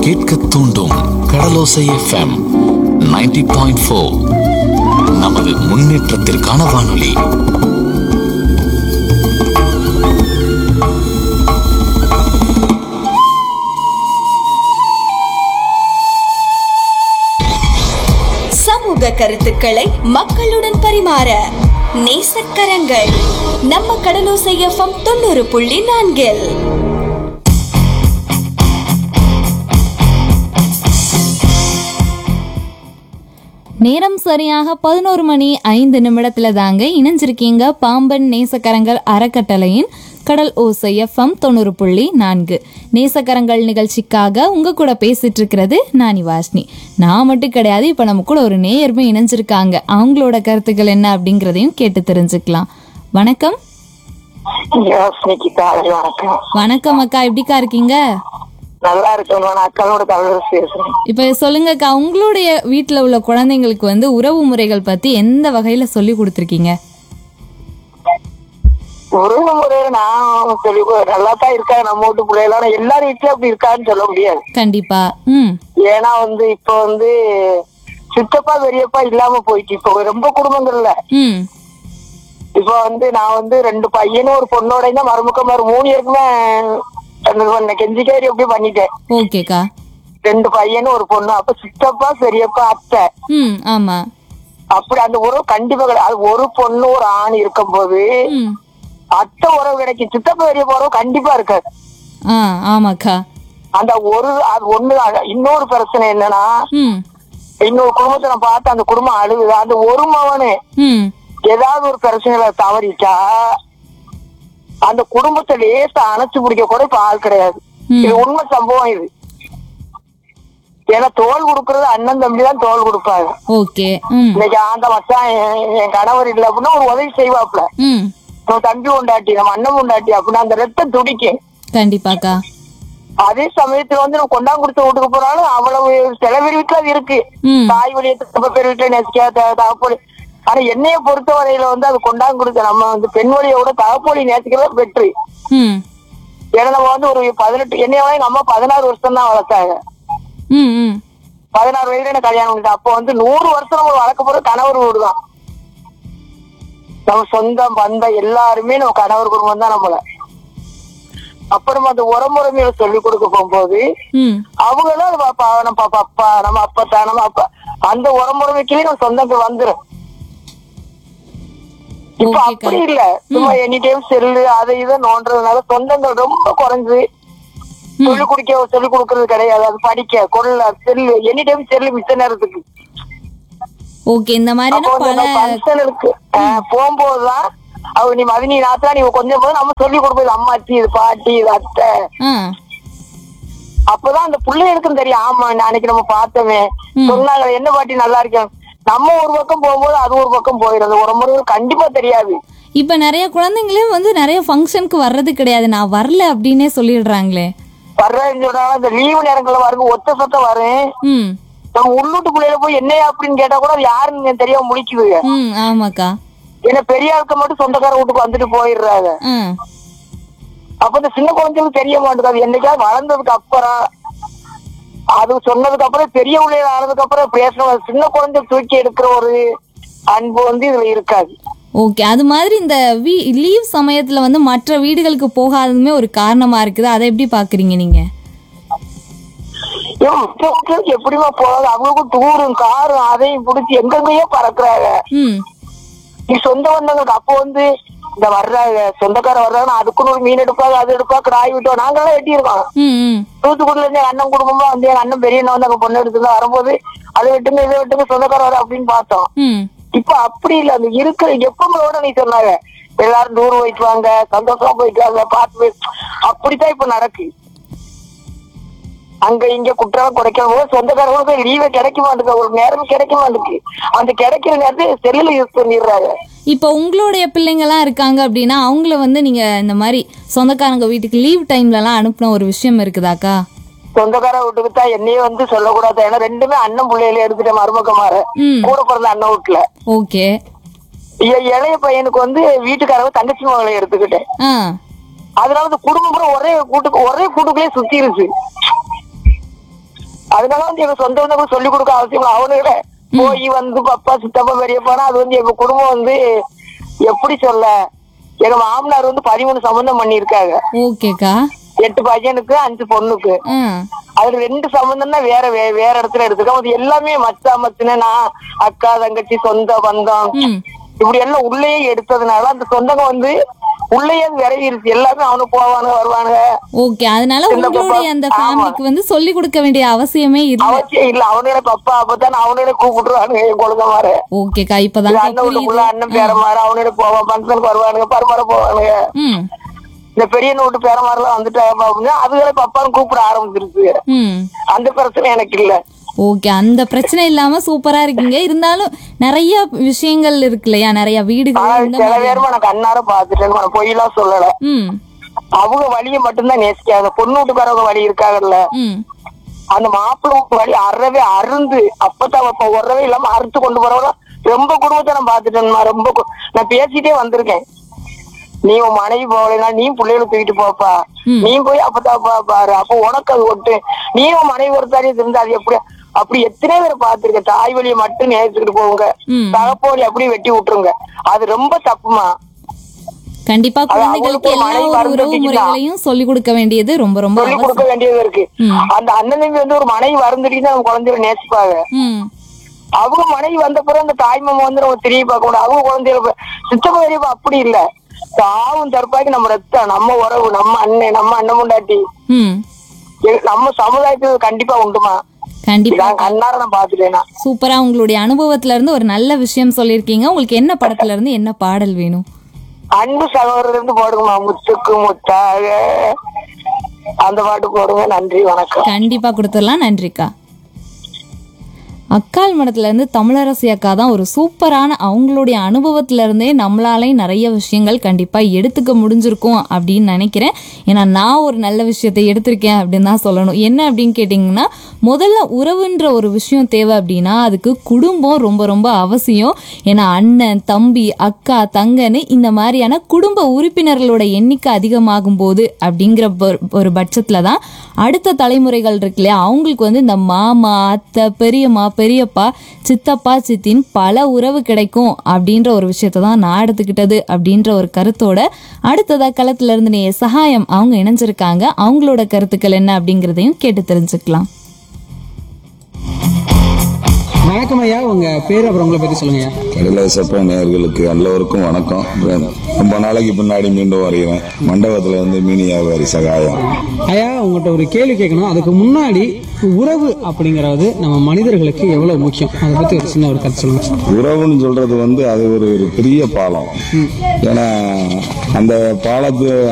கேட்க தூண்டும் கடலோசை FM 90.4 point four நமது முன்னேற்றத்திற்கான வானொலி சமூக கருத்துக்களை மக்களுடன் பரிமாற நேசக்கரங்கள் நம்ம கடலோசை எஃப்எம் தொண்ணூறு புள்ளி நான்கில் நேரம் சரியாக பதினோரு மணி ஐந்து நிமிடத்துல தாங்க இணைஞ்சிருக்கீங்க பாம்பன் நேசக்கரங்கள் அறக்கட்டளையின் கடல் ஓசை எஃப்எம் தொண்ணூறு புள்ளி நான்கு நேசக்கரங்கள் நிகழ்ச்சிக்காக உங்க கூட பேசிட்டு இருக்கிறது நானி வாஷ்னி நான் மட்டும் கிடையாது இப்ப நம்ம கூட ஒரு நேயருமே இணைஞ்சிருக்காங்க அவங்களோட கருத்துக்கள் என்ன அப்படிங்கறதையும் கேட்டு தெரிஞ்சுக்கலாம் வணக்கம் யோசனைக்கு காலை வணக்கம் வணக்கம் அக்கா எப்படிக்கா இருக்கீங்க நல்லா இருக்கேன் நான் அக்காவோட தமிழ் பேசுறேன் இப்ப சொல்லுங்கக்கா உங்களுடைய வீட்ல உள்ள குழந்தைங்களுக்கு வந்து உறவு முறைகள் பத்தி எந்த வகையில சொல்லி கொடுத்துருக்கீங்க உறவு முறையில நான் சொல்லி நல்லா தான் இருக்காங்க நம்ம வீட்டு பிள்ளைகள் ஆனா எல்லாரும் வீட்லயும் அப்படி இருக்கான்னு சொல்ல முடியாது கண்டிப்பா ம் ஏன்னா வந்து இப்ப வந்து சித்தப்பா பெரியப்பா இல்லாம போயிட்டு இப்போ ரொம்ப குடும்பங்கள்ல ம் இப்ப வந்து நான் வந்து ரெண்டு பையனும் ஒரு பொண்ணோட தான் மருமக்க மாதிரி மூணு பேருக்குமே அந்த பண்ண கெஞ்சிக்காரி அப்படியே பண்ணிட்டேன் ஓகேக்கா ரெண்டு பையனும் ஒரு பொண்ணு அப்ப சித்தப்பா பெரியப்பா அத்தை ம் ஆமா அப்படி அந்த உறவு கண்டிப்பா கிடையாது அது ஒரு பொண்ணு ஒரு ஆண் இருக்கும் போது ம் அத்தை உறவு கிடைக்கும் சித்தப்பா பெரிய உறவு கண்டிப்பா இருக்காது ஆ ஆமாக்கா அந்த ஒரு அது ஒண்ணு அது- இன்னொரு பிரச்சனை என்னன்னா ம் இன்னொரு குடும்பத்தை நான் பார்த்து அந்த குடும்பம் அழுகுது அந்த ஒரு மவனு ம் ஏதாவது ஒரு பிரச்சனையில தவறிட்டா அந்த குடும்பத்தை லேசா அணைச்சு பிடிக்க கூட இப்ப ஆள் கிடையாது ம். இது உண்மை சம்பவம் இது ஏன்னா தோல் கொடுக்கறது அண்ணன் தம்பி தான் தோல் கொடுப்பாங்க ஓகே ம் இன்னைக்கு ஆந்த மச்சான் என் என் கணவர் இல்ல அப்படின்னா ஒரு உதவி செய்வாப்ல ம் நம்ம தம்பி உண்டாட்டி நம்ம அண்ணன் உண்டாட்டி அப்படின்னா அந்த ரத்தம் துடிக்கும் கண்டிப்பாக்கா அதே சமயத்துல வந்து நம்ம கொண்டாந்து கொடுத்து வீட்டுக்கு போனாலும் அவ்வளவு சில பேர் வீட்டுல அது இருக்கு ம் தாய் வழியை ரொம்ப பேர் வீட்டுல நேசிக்காத தகப்பொழி ஆனா என்னைய பொறுத்த வரையில வந்து அது கொண்டாந்து கொடுக்க நம்ம வந்து பெண் வழியை விட தகப்பொழி நேசிக்கிறது வெற்றி ம் ஏன்னா நம்ம வந்து ஒரு பதினெட்டு என்னைய விட எங்க அம்மா பதினாறு வருஷம் தான் வளர்த்தாங்க ம் ம் பதினாறு வயதுல எனக்கு கல்யாணம் பண்ணிட்டு அப்போ வந்து நூறு வருஷம் நம்ம வளர்க்க போற கணவர் வீடு தான் நம்ம சொந்தம் பந்தம் எல்லாருமே நம்ம கணவர் குடும்பம் தான் நம்மள அப்புறம் அந்த உரமுறைமையில சொல்லி கொடுக்க போகும்போது ம் அவங்களும் அது பாப்பா நம்ம பாப்பா அப்பா நம்ம அப்பத்தா நம்ம அப்பா அந்த உரமுறைமைக்குள்ளே நம்ம சொந்தங்கள் வந்துரும் இப்ப ஓகேக்கா. அப்படி இல்ல சும்மா எனி டைம் செல்லு அதை இதை நோன்றதுனால சொந்தங்கள் ரொம்ப குறைஞ்சு சொல்லி குடிக்க சொல்லி கொடுக்கறது கிடையாது அது படிக்க கொள்ள செல்லு எனி டைம் செல்லு மிச்ச நேரத்துக்கு ஓகே இந்த மாதிரியான அப்போ பல ஃபங்க்ஷனுக்கு போகும்போதுதான் அவ நீ மதினி நாத்தா நீ கொஞ்சம் போது நம்ம சொல்லி கொடுப்போம் அம்மாச்சி இது பாட்டி இது அத்தை ஆ அப்பதான் அந்த பிள்ளைகளுக்கும் தெரியும் ஆமா அன்னைக்கு நம்ம பார்த்தோமே சொன்னாங்க என்ன பாட்டி நல்லா இருக்கேன் நம்ம ஒரு பக்கம் போகும்போது அது ஒரு பக்கம் போயிடும் அந்த உறமுறை கண்டிப்பா தெரியாது இப்ப நிறைய குழந்தைங்களே வந்து நிறைய ஃபங்க்ஷனுக்கு வர்றது கிடையாது நான் வரல அப்படின்னே சொல்லிடுறாங்களே வர்றேன்னு சொன்னாலும் அந்த லீவு நேரங்கள்ல வரும் ஒத்த சொத்த வரும் ம் நம்ம உள்ளூட்டு பிள்ளையில போய் என்னையா அப்படின்னு கேட்டா கூட அது யாருன்னு தெரியாம முடிக்குதுங்க ம் ஆமாக்கா ஏன்னா பெரிய ஆட்கள் மட்டும் சொந்தக்கார வீட்டுக்கு வந்துட்டு போயிடுறாங்க ஆ அப்ப இந்த சின்ன குழந்தைகளுக்கு தெரிய மாட்டேங்குது அது என்னைக்காவது வளர்ந்ததுக்கு அப்புறம் அது சொன்னதுக்கு அப்புறம் பெரிய பிள்ளைகள் ஆனதுக்கு அப்புறம் பேசணும் சின்ன குழந்தை தூக்கி எடுக்கிற ஒரு அன்பு வந்து இதுல இருக்காது ஓகே அது மாதிரி இந்த வீ லீவ் சமயத்துல வந்து மற்ற வீடுகளுக்கு போகாததுமே ஒரு காரணமா இருக்குது அதை எப்படி பாக்குறீங்க நீங்க இவன் மத்த வீட்டுக்கு எப்படிமா போகாது அவங்களுக்கும் டூரும் காரும் அதையும் பிடிச்சி எங்கெங்கயோ பறக்குறாங்க ம் நீ சொந்த வந்தவங்களுக்கு அப்போ வந்து இந்த வர்றாங்க சொந்தக்கார வர்றாங்க அதுக்குன்னு ஒரு மீன் எடுப்பாங்க அது எடுப்பா கிடாய் விட்டோம் நாங்கெல்லாம் வெட்டியிருக்கோம் ம் ம் தூத்துக்குடில இருந்து எங்க அண்ணன் குடும்பமா வந்து எங்க அண்ணன் பெரியண்ணன் வந்து அங்க பொண்ணு எடுத்துதான் வரும்போது அதை விட்டுங்க இதை விட்டுங்க சொந்தக்கார வர அப்படின்னு பார்த்தோம் ம் இப்ப அப்படி இல்ல அந்த இருக்கிற எப்பமோட நீ சொன்னாங்க எல்லாரும் தூரம் போயிட்டு வாங்க சந்தோஷமா போயிட்டு வாங்க பார்த்து போய் அப்படித்தான் இப்ப நடக்கு அங்க இங்க குற்றம் குறைக்கும் போது சொந்தக்காரங்களுக்கு லீவே கிடைக்க மாட்டேங்குது ஒரு நேரம் கிடைக்க மாட்டேங்குது அந்த கிடைக்கிற நேரத்தை செல்லுல யூஸ் பண்ணிடுறாங்க இப்போ உங்களுடைய பிள்ளைங்கலாம் இருக்காங்க அப்படின்னா அவங்கள வந்து நீங்க இந்த மாதிரி சொந்தக்காரங்க வீட்டுக்கு லீவ் டைம்லலாம் அனுப்புன ஒரு விஷயம் இருக்குதாக்கா சொந்தக்கார வீட்டுக்கு தான் என்னையே வந்து சொல்லக்கூடாது ஏன்னா ரெண்டுமே அண்ணன் பிள்ளையில எடுத்துட்டேன் மருமக்கமார ம் கூட பிறந்த அண்ணன் வீட்டுல ஓகே இ- இளைய பையனுக்கு வந்து வீட்டுக்காரங்க தங்கச்சி மகளை எடுத்துக்கிட்டேன் ஆ அதனால இந்த குடும்பம் பூரா ஒரே கூட்டுக்கு ஒரே கூட்டுக்குள்ளே சுத்திருச்சு அதனால வந்து எங்க சொந்த பந்தங்களுக்கு சொல்லி கொடுக்க அவசியம் இல்லை அவனுங்கள போய் வந்து பப்பா சித்தப்பா பெரியப்பானா அது வந்து எங்க குடும்பம் வந்து எப்படி சொல்ல எங்க மாமனார் வந்து பதிமூணு சம்பந்தம் பண்ணியிருக்காங்க ஓகேக்கா எட்டு பையனுக்கு அஞ்சு பொண்ணுக்கு ஆ அதுல ரெண்டு சம்பந்தம் தான் வேற வே- வேற இடத்துல எடுத்துருக்கோம் அது எல்லாமே மச்சா மச்சின நான் அக்கா தங்கச்சி சொந்த பந்தம் ம். இப்படி எல்லாம் உள்ளேயே எடுத்ததுனால அந்த சொந்தங்க வந்து உள்ளேயே விரைவிருச்சு எல்லாமே அவனுக்கு போவானுங்க வருவானுங்க ஓகே அதனால சின்ன பாப்பா. உங்களுடைய அந்த ஆமா. ஃபேமிலிக்கு வந்து சொல்லி கொடுக்க வேண்டிய அவசியமே இல்லை அவசியம் இல்ல அவனோட பப்பா அப்பதான் அவனோட கூப்பிட்டுருவானுங்க என் குழந்தை மாற ஓகேக்கா இப்பதான் அண்ணன் வீட்டுக்குள்ள அண்ணன் பேர மாற அவனோட போவான் பங்கனுக்கு வருவானுங்க பரமாற போவானுங்க ம் இந்த பெரிய வீட்டு பேர மாதிரிலாம் வந்துட்டாங்க அப்படின்னா அதுகளை பப்பான்னு கூப்பிட ஆரம்பிச்சிருச்சு ம் அந்த பிரச்சனை எனக்கு இல்ல ஓகே அந்த பிரச்சனை இல்லாம சூப்பரா இருக்கீங்க இருந்தாலும் நிறைய விஷயங்கள் இருக்கு இல்லையா நிறைய வீடுகள் ஆனா இந்த சில மாதிரி பேரும் நான் கண்ணார பாத்துட்டேன் நான் பொய்யெல்லாம் சொல்லல ம் அவங்க வழியை மட்டும்தான் நேசிக்காத பொண்ணு வீட்டுக்காரவங்க வழி இருக்காங்கல்ல ம் அந்த மாப்பிள்ளை வீட்டு வழி அறவே அருந்து அப்பதான் அப்ப உறவே இல்லாம அறுத்து கொண்டு போறவங்க ரொம்ப குடும்பத்தை நான் பாத்துட்டேன்மா ரொம்ப கு- நான் பேசிட்டே வந்திருக்கேன் நீ உன் மனைவி போகலைன்னா நீ பிள்ளைகளை தூக்கிட்டு போப்பா நீ போய் அப்பதான் பா- பாரு அப்ப உனக்கு அது ஒட்டு நீ உன் மனைவி ஒருத்தாரி இருந்தா அது எப்படி அப்படி எத்தனை பேரை பார்த்திருக்க தாய் வழியை மட்டும் நேசிச்சுக்கிட்டு போவுங்க ம். தகப்போலி அப்படியே வெட்டி விட்டுருங்க அது ரொம்ப தப்புமா கண்டிப்பா அது குழந்தைகளுக்கு அவங்களுக்கு எல்லா மனைவி ஒரு உறவு வருந்துட்டீங்களா? முறைகளையும் சொல்லி கொடுக்க வேண்டியது ரொம்ப ரொம்ப சொல்லி கொடுக்க அவசியம் வேண்டியது இருக்கு அந்த அண்ணன் தம்பி வந்து ஒரு மனைவி வருந்துட்டீங்கன்னா நம்ம குழந்தைகளை நேசிப்பாங்க ம் அவங்க மனைவி வந்த பிறகு அந்த தாய் மாமா வந்து நம்ம திரும்பி பார்க்க கூடாது அவங்க குழந்தைகளை சித்தப்பா பெரியப்பா அப்படி இல்ல தாவும் தற்பாக்கி நம்ம ரத்தம் நம்ம உறவு நம்ம அண்ணன் நம்ம அண்ணன் முண்டாட்டி ம் எ- நம்ம சமுதாயத்துக்கு கண்டிப்பா உண்டுமா கண்டிப்பா நான் கண்ணார நான் பாத்துட்டேனா சூப்பரா உங்களுடைய அனுபவத்துல இருந்து ஒரு நல்ல விஷயம் சொல்லியிருக்கீங்க உங்களுக்கு என்ன படத்துல இருந்து என்ன பாடல் வேணும் அன்பு சகோதரர் இருந்து போடுங்கம்மா முத்துக்கு முத்தாக அந்த பாட்டு போடுங்க நன்றி வணக்கம் கண்டிப்பா கொடுத்துடலாம் நன்றிக்கா அக்கால் மடத்துல இருந்து தமிழரசி அக்கா தான் ஒரு சூப்பரான அவங்களுடைய அனுபவத்துல இருந்தே நம்மளாலே நிறைய விஷயங்கள் கண்டிப்பா எடுத்துக்க முடிஞ்சிருக்கும் அப்படின்னு நினைக்கிறேன் ஏன்னா நான் ஒரு நல்ல விஷயத்தை எடுத்திருக்கேன் அப்படின்னு தான் சொல்லணும் என்ன அப்படின்னு கேட்டிங்கன்னா முதல்ல உறவுன்ற ஒரு விஷயம் தேவை அப்படின்னா அதுக்கு குடும்பம் ரொம்ப ரொம்ப அவசியம் ஏன்னா அண்ணன் தம்பி அக்கா தங்கன்னு இந்த மாதிரியான குடும்ப உறுப்பினர்களோட எண்ணிக்கை அதிகமாகும் போது அப்படிங்கிற ஒரு- ஒரு பட்சத்துல தான் அடுத்த தலைமுறைகள் இருக்கு இல்லையா அவங்களுக்கு வந்து இந்த மாமா அத்தை பெரியம்மா பெரியப்பா சித்தப்பா சித்தின் பல உறவு கிடைக்கும் அப்படின்ற ஒரு விஷயத்தை தான் நான் எடுத்துக்கிட்டது அப்படின்ற ஒரு கருத்தோட அடுத்ததா களத்துல இருந்து நீ சகாயம் அவங்க இணைஞ்சிருக்காங்க அவங்களோட கருத்துக்கள் என்ன அப்படிங்கிறதையும் கேட்டு தெரிஞ்சுக்கலாம் வணக்கம் ஐயா உங்க பேர் அப்புறம் உங்களை பத்தி சொல்லுங்க ஐயா கடலை சப்ப நேயர்களுக்கு எல்லோருக்கும் வணக்கம் ரொம்ப நாளைக்கு பின்னாடி மீண்டும் வருகிறேன் மண்டபத்துல வந்து மீன் வியாபாரி சகாயம் ஐயா உங்கள்கிட்ட ஒரு கேள்வி கேட்கணும் அதுக்கு முன்னாடி உறவு அப்படிங்கறது நம்ம மனிதர்களுக்கு எவ்வளவு முக்கியம் அதை பத்தி ஒரு சின்ன ஒரு கருத்து சொல்லுங்க உறவுன்னு சொல்றது வந்து அது ஒரு ஒரு பெரிய பாலம் ஏன்னா அந்த பாலத்து